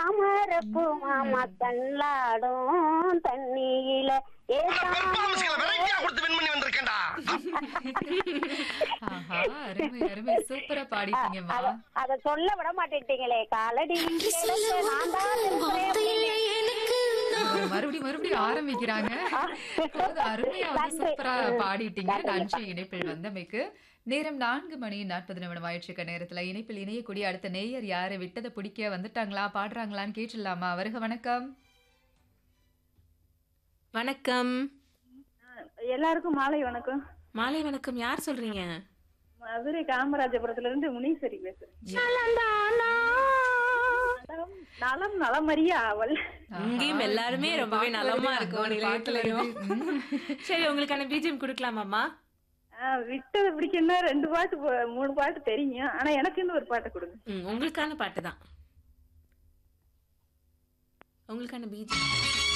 தாமரப்பூ மாமா தள்ளாடும் தண்ணியில ஏ பெர்ஃபார்மன்ஸ்களை வெரைட்டியா கொடுத்து வின் பண்ணி வந்திருக்கேன்டா ஆஹா அருமை அருமை சூப்பரா பாடிட்டீங்கம்மா அத அத சொல்ல விட மாட்டேட்டீங்களே காலடி கிழக்கு நான் தான் இருக்கிறேன் அப்படின்னு. ஒரு மறுபடியும் மறுபடியும் ஆரம்பிக்கிறாங்க அதாவது அருமையா வந்து நன்றி. சூப்பரா பாடிட்டீங்க நன்றி. நன்றி இணைப்பில் வந்தமைக்கு நேரம் நான்கு மணி நாற்பது நிமிடம் ஆயிடுச்சுக்க நேரத்துல இணைப்பில் இணையக்கூடிய அடுத்த நேயர் யாரு விட்டதை பிடிக்க வந்துட்டாங்களா பாடுறாங்களான்னு கேட்டுடலாமா வருக வணக்கம் வணக்கம் எல்லாருக்கும் மாலை வணக்கம் மாலை வணக்கம் யார் சொல்றீங்க மதுரை காமராஜபுரத்துல இருந்து முனீஸ்வரி பேசுறேன் நலம் நலம் நலமறியா அவள் இங்கேயும் எல்லாருமே ரொம்பவே நலமா இருக்கும் ஒரு பாட்டுல நிலையத்திலையும் இருக்கு. சரி உங்களுக்கான பிஜிஎம் கொடுக்கலாமாம்மா ஆஹ் விட்டது பிடிக்குன்னா ரெண்டு பாட்டு போ- மூணு பாட்டு தெரியும் ஆனா எனக்குன்னு ஒரு பாட்டு கொடுங்க ம், உங்களுக்கான பாட்டு தான் உங்களுக்கான பிஜிஎம்